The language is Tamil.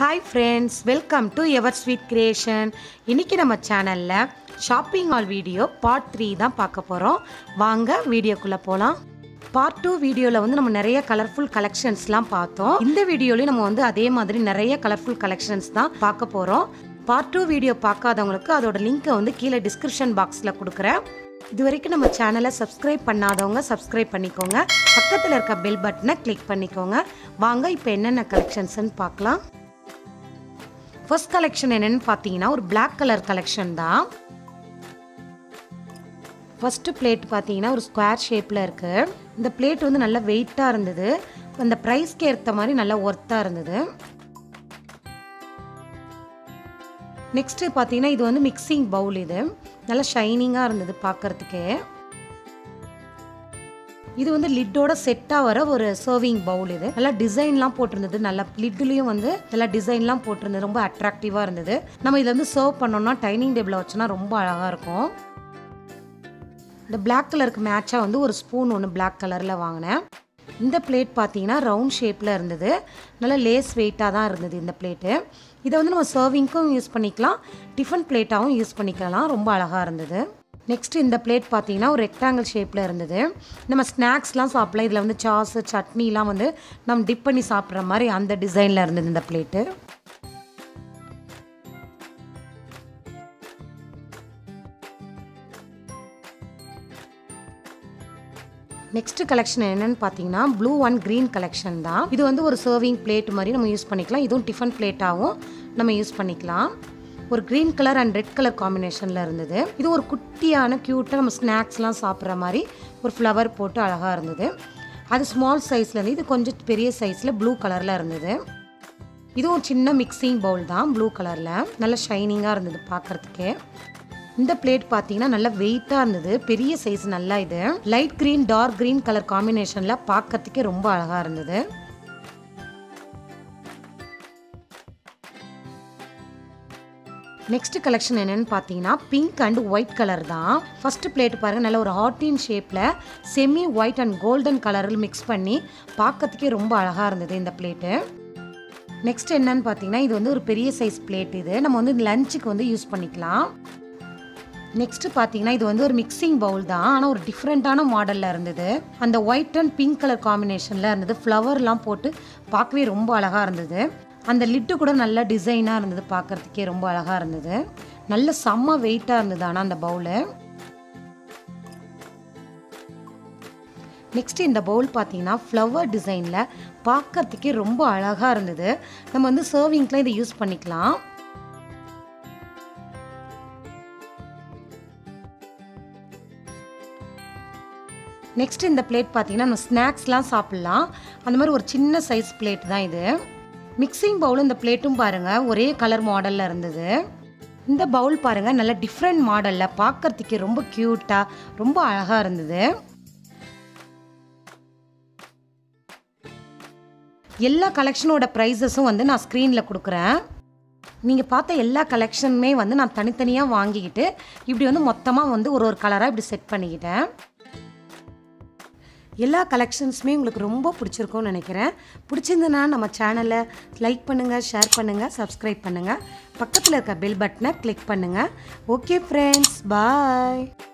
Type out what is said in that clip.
hi friends welcome to our sweet creation இன்றைக்கி நம்ம சேனலில் shopping mall video part three தான் பார்க்க போகிறோம் வாங்க வீடியோக்குள்ளே போகலாம் பார்ட் டூ வீடியோவில் வந்து நம்ம நிறைய கலர்ஃபுல் கலெக்ஷன்ஸ்லாம் பார்த்தோம் இந்த வீடியோலையும் நம்ம வந்து அதே மாதிரி நிறைய கலர்ஃபுல் கலெக்ஷன்ஸ் தான் பார்க்க போகிறோம் பார்ட் டூ வீடியோ பார்க்காதவங்களுக்கு அதோட லிங்க்கை வந்து கீழே டிஸ்கிரிப்ஷன் பாக்ஸில் கொடுக்குறேன் இது வரைக்கும் நம்ம சேனலை சப்ஸ்கிரைப் பண்ணாதவங்க சப்ஸ்கிரைப் பண்ணிக்கோங்க பக்கத்தில் இருக்க பெல் பட்டனை கிளிக் பண்ணிக்கோங்க வாங்க இப்போ என்னென்ன கலெக்ஷன்ஸ்னு பார்க்கலாம் ஃபர்ஸ்ட் கலெக்ஷன் என்னன்னு பார்த்தீங்கன்னா ஒரு Black கலர் கலெக்ஷன் தான் ஃபஸ்ட்டு பிளேட் பார்த்தீங்கன்னா ஒரு ஸ்கொயர் ஷேப்பில் இருக்குது இந்த பிளேட் வந்து நல்லா வெயிட்டாக இருந்தது அந்த ப்ரைஸ்க்கு ஏற்ற மாதிரி நல்லா ஒர்த்தாக இருந்தது நெக்ஸ்ட்டு பார்த்தீங்கன்னா இது வந்து மிக்சிங் பவுல் இது நல்லா ஷைனிங்காக இருந்தது பார்க்கறதுக்கே இது வந்து லிட்டோட செட்டாக வர ஒரு சர்விங் பவுல் இது நல்லா டிசைன்லாம் போட்டிருந்தது நல்லா லிட்லேயும் வந்து நல்லா டிசைன்லாம் போட்டிருந்தது ரொம்ப அட்ராக்டிவாக இருந்தது நம்ம இதில் வந்து சர்வ் பண்ணோம்னா டைனிங் டேபிளில் வச்சோன்னா ரொம்ப அழகாக இருக்கும் இந்த Black கலருக்கு மேட்சாக வந்து ஒரு ஸ்பூன் ஒன்று Black கலரில் வாங்கினேன் இந்த பிளேட் பார்த்தீங்கன்னா ரவுண்ட் ஷேப்பில் இருந்தது நல்லா லேஸ் வெயிட்டாக தான் இருந்தது இந்த பிளேட்டு இதை வந்து நம்ம சர்விங்க்கும் யூஸ் பண்ணிக்கலாம் டிஃபன் பிளேட்டாகவும் யூஸ் பண்ணிக்கலாம் ரொம்ப அழகாக இருந்தது நெக்ஸ்ட் இந்த பிளேட் பார்த்தீங்கன்னா ஒரு ரெக்டாங்கிள் ஷேப்பில் இருந்தது நம்ம ஸ்நாக்ஸ்லாம் சாப்பிடலாம் இதில் வந்து சாஸு சட்னிலாம் வந்து நம்ம டிப் பண்ணி சாப்பிட்ற மாதிரி அந்த டிசைனில் இருந்தது இந்த பிளேட்டு நெக்ஸ்ட் கலெக்ஷன் என்னன்னு பார்த்தீங்கன்னா ப்ளூ அண்ட் க்ரீன் கலெக்ஷன் தான் இது வந்து ஒரு சர்விங் பிளேட் மாதிரி நம்ம யூஸ் பண்ணிக்கலாம் இதுவும் டிஃபன் பிளேட்டாகவும் நம்ம யூஸ் பண்ணிக்கலாம் ஒரு green colour and red colour காம்பினேஷனில் இருந்தது இது ஒரு குட்டியான க்யூட்டாக நம்ம ஸ்நாக்ஸ்லாம் சாப்பிட்ற மாதிரி ஒரு ஃப்ளவர் போட்டு அழகாக இருந்தது அது ஸ்மால் சைஸில் இருந்து இது கொஞ்சம் பெரிய சைஸில் ப்ளூ கலரில் இருந்தது இதுவும் சின்ன மிக்சிங் பவுல் தான் ப்ளூ கலரில் நல்ல ஷைனிங்காக இருந்தது பார்க்குறதுக்கே இந்த பிளேட் பார்த்தீங்கன்னா நல்லா வெயிட்டாக இருந்தது பெரிய சைஸ் நல்லா இது light green dark green colour காம்பினேஷனில் பார்க்கறதுக்கே ரொம்ப அழகாக இருந்தது நெக்ஸ்ட் கலெக்ஷன் என்னன்னு பார்த்தீங்கன்னா பிங்க் அண்ட் ஒயிட் கலர் தான் ஃபர்ஸ்ட் பிளேட் பாருங்க நல்ல ஒரு ஹார்டின் ஷேப்பில் செமி ஒயிட் அண்ட் கோல்டன் கலரில் மிக்ஸ் பண்ணி பார்க்கறதுக்கே ரொம்ப அழகாக இருந்தது இந்த பிளேட்டு நெக்ஸ்ட் என்னன்னு பார்த்தீங்கன்னா இது வந்து ஒரு பெரிய சைஸ் பிளேட் இது நம்ம வந்து லஞ்சுக்கு வந்து யூஸ் பண்ணிக்கலாம் நெக்ஸ்ட் பார்த்தீங்கன்னா இது வந்து ஒரு மிக்சிங் பவுல் தான் ஆனால் ஒரு டிஃப்ரெண்ட்டான மாடலில் இருந்தது அந்த ஒயிட் அண்ட் பிங்க் கலர் காம்பினேஷனில் இருந்தது ஃப்ளவர்லாம் போட்டு பார்க்கவே ரொம்ப அழகாக இருந்தது அந்த லிட்டு கூட நல்ல டிசைனாக இருந்தது பார்க்குறதுக்கே ரொம்ப அழகாக இருந்தது நல்ல செம்ம வெயிட்டாக இருந்தது ஆனால் அந்த பவுலு நெக்ஸ்ட் இந்த பவுல் பார்த்தீங்கன்னா ஃப்ளவர் டிசைனில் பார்க்கறதுக்கே ரொம்ப அழகாக இருந்தது நம்ம வந்து சர்விங்க்கெலாம் இதை யூஸ் பண்ணிக்கலாம் நெக்ஸ்ட் இந்த பிளேட் பார்த்தீங்கன்னா நம்ம ஸ்நாக்ஸ்லாம் சாப்பிட்லாம் அந்த மாதிரி ஒரு சின்ன சைஸ் பிளேட் தான் இது மிக்சிங் பவுல் இந்த பிளேட்டும் பாருங்கள் ஒரே கலர் மாடலில் இருந்தது இந்த பவுல் பாருங்கள் நல்ல டிஃப்ரெண்ட் மாடலில் பார்க்கறதுக்கு ரொம்ப க்யூட்டாக ரொம்ப அழகாக இருந்தது எல்லா கலெக்ஷனோட ப்ரைஸஸும் வந்து நான் ஸ்க்ரீனில் கொடுக்குறேன் நீங்கள் பார்த்த எல்லா கலெக்ஷனுமே வந்து நான் தனித்தனியாக வாங்கிக்கிட்டு இப்படி வந்து மொத்தமாக வந்து ஒரு ஒரு கலராக இப்படி செட் பண்ணிக்கிட்டேன் எல்லா கலெக்ஷன்ஸுமே உங்களுக்கு ரொம்ப பிடிச்சிருக்கும்னு நினைக்கிறேன் பிடிச்சிருந்ததுன்னா நம்ம சேனலை லைக் பண்ணுங்கள் ஷேர் பண்ணுங்கள் சப்ஸ்கிரைப் பண்ணுங்கள் பக்கத்தில் இருக்க பெல் பட்டனை கிளிக் பண்ணுங்கள் ஓகே ஃப்ரெண்ட்ஸ் பாய்